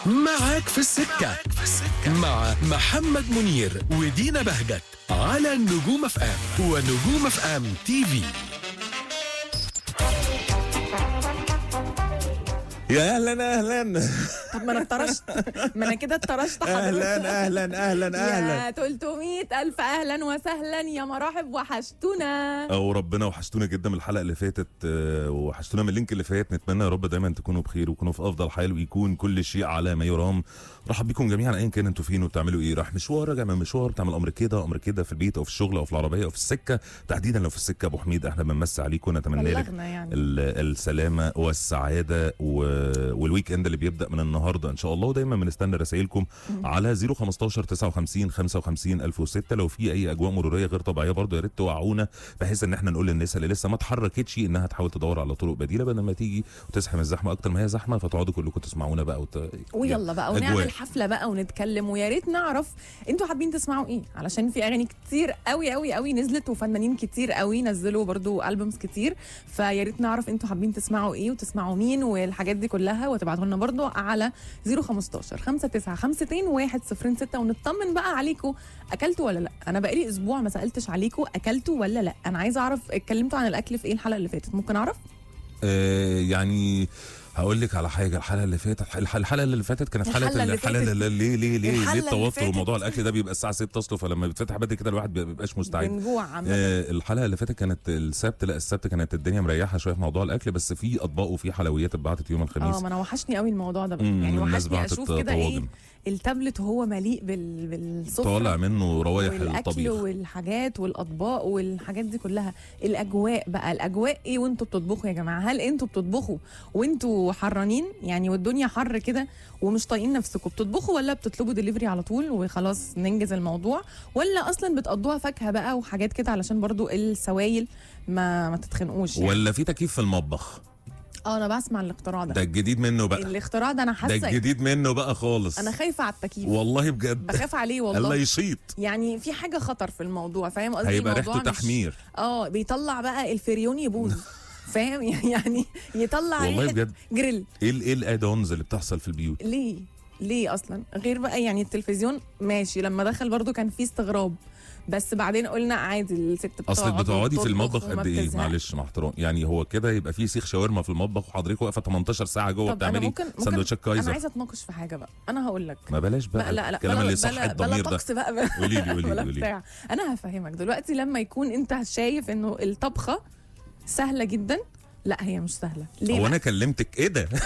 معاك في السكة مع محمد منير ودينا بهجت على النجوم اف ام ونجوم اف ام تي في يا اهلا اهلا طب ما انا اتطرشت ما انا كده اتطرشت حضرتك اهلا اهلا اهلا اهلا يا 300 ألف أهلا وسهلا يا مراحب وحشتونا او ربنا وحشتونا جدا من الحلقه اللي فاتت آه، وحشتونا من اللينك اللي فات نتمنى يا رب دايما تكونوا بخير وتكونوا في افضل حال ويكون كل شيء على ما يرام رحب بيكم جميعا ايا كان انتوا فين وبتعملوا ايه راح مشوار راجع من مشوار بتعمل امر كده امر كده في البيت او في الشغل او في العربيه او في السكه تحديدا لو في السكه ابو حميد احنا بنمسي عليكم ونتمنى لك بلغنا يعني ال- السلامه والسعاده و... والويك اند اللي بيبدا من النهارده ان شاء الله ودايما بنستنى رسائلكم على 015 59 55 1006 لو في اي اجواء مروريه غير طبيعيه برضه يا ريت توعونا بحيث ان احنا نقول للناس اللي لسه ما اتحركتش انها تحاول تدور على طرق بديله بدل ما تيجي وتزحم الزحمه اكتر ما هي زحمه فتقعدوا كلكم تسمعونا بقى وت... ويلا بقى أجواء. ونعمل حفله بقى ونتكلم ويا ريت نعرف انتوا حابين تسمعوا ايه علشان في اغاني كتير قوي قوي قوي نزلت وفنانين كتير قوي نزلوا برضو البومز كتير فيا ريت نعرف انتوا حابين تسمعوا ايه وتسمعوا مين والحاجات دي كلها وتبعتوا لنا برضو على 015 59 106 ونطمن بقى عليكم اكلتوا ولا لا انا بقالي اسبوع ما سالتش عليكم اكلتوا ولا لا انا عايزه اعرف اتكلمتوا عن الاكل في ايه الحلقه اللي فاتت ممكن اعرف آه يعني هقول لك على حاجه الحلقه اللي فاتت الح- الحلقه اللي فاتت كانت الحلقة حلقه اللي الحلقه فاتت. اللي ليه ليه ليه الحلقة ليه اللي التوتر فاتت. وموضوع الاكل ده بيبقى الساعه 6 اصله فلما بيتفتح بدري كده الواحد ما بيبقاش مستعد بنجوع عامه آه الحلقه اللي فاتت كانت السبت لا السبت كانت الدنيا مريحه شويه في موضوع الاكل بس في اطباق وفي حلويات اتبعتت يوم الخميس اه ما انا وحشني قوي الموضوع ده بقى. مم، يعني والناس وحشني بعتت اشوف كده ايه طواجن. التابلت وهو مليء بال... بالسفره طالع منه روايح والاكل الطبيخ والحاجات والاطباق والحاجات دي كلها الاجواء بقى الاجواء ايه وانتوا بتطبخوا يا جماعه هل انتوا بتطبخوا وانتوا حرانين يعني والدنيا حر كده ومش طايقين نفسكم بتطبخوا ولا بتطلبوا دليفري على طول وخلاص ننجز الموضوع ولا اصلا بتقضوها فاكهه بقى وحاجات كده علشان برضو السوائل ما ما تتخنقوش يعني. ولا في تكييف في المطبخ اه انا بسمع الاختراع ده, ده الجديد منه بقى الاختراع ده انا ده حاسه الجديد منه بقى خالص انا خايفه على التكييف والله بجد بخاف عليه والله الله يشيط يعني في حاجه خطر في الموضوع فاهم قصدي هيبقى الموضوع ريحته مش- تحمير اه بيطلع بقى الفريون يبوظ فاهم يعني يطلع والله ريحه بجد جريل ايه ال- ايه الادونز اللي بتحصل في البيوت ليه ليه اصلا غير بقى يعني التلفزيون ماشي لما دخل برضو كان فيه استغراب بس بعدين قلنا عادي الست بتقعد اصلك بتقعدي في وبتطبخ المطبخ وما قد ايه بتزهقش. معلش مع احترام يعني هو كده يبقى في سيخ شاورما في المطبخ وحضرتك واقفه 18 ساعه جوه طب انا بتعملي ممكن ممكن سندوتشات انا كايزر عايزه اتناقش في حاجه بقى انا هقول لك ما بلاش بقى بقى لا لا الكلام بلا اللي صح بلا, بلا الضمير ده طقس بقى قولي لي قولي لي ولا قولي لي بتاع انا هفهمك دلوقتي لما يكون انت شايف انه الطبخه سهله جدا لا هي مش سهله ليه هو بقى؟ انا كلمتك ايه ده؟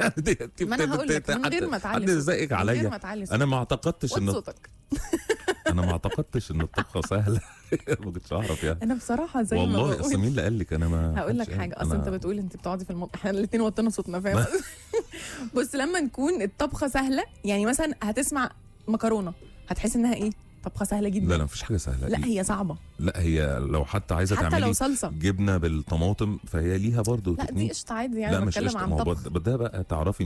ما انا هقول لك من غير ما تعلي حد صوتك. زقك من غير ما عليا تعلي انا ما اعتقدتش وطي ان صوتك انا ما اعتقدتش ان الطبخه سهله ما كنتش اعرف يعني انا بصراحه زي ما والله بقول اصل مين اللي قال لك انا ما هقول لك حدش قال. حاجه اصل انت أنا- بتقول انت بتقعدي في المطبخ احنا الاثنين وطينا صوتنا فاهم بص لما نكون الطبخه سهله يعني مثلا هتسمع مكرونه هتحس انها ايه طبخه سهله جدا لا لا مفيش حاجه سهله لا لا, هي صعبه لا هي لو حتى عايزه حتى لو تعملي صلصه جبنه بالطماطم فهي ليها برضه لا دي تكنيك قشطه عادي لا يعني مش بتكلم قشطه عن ما هو طبخ بد- ده بقى تعرفي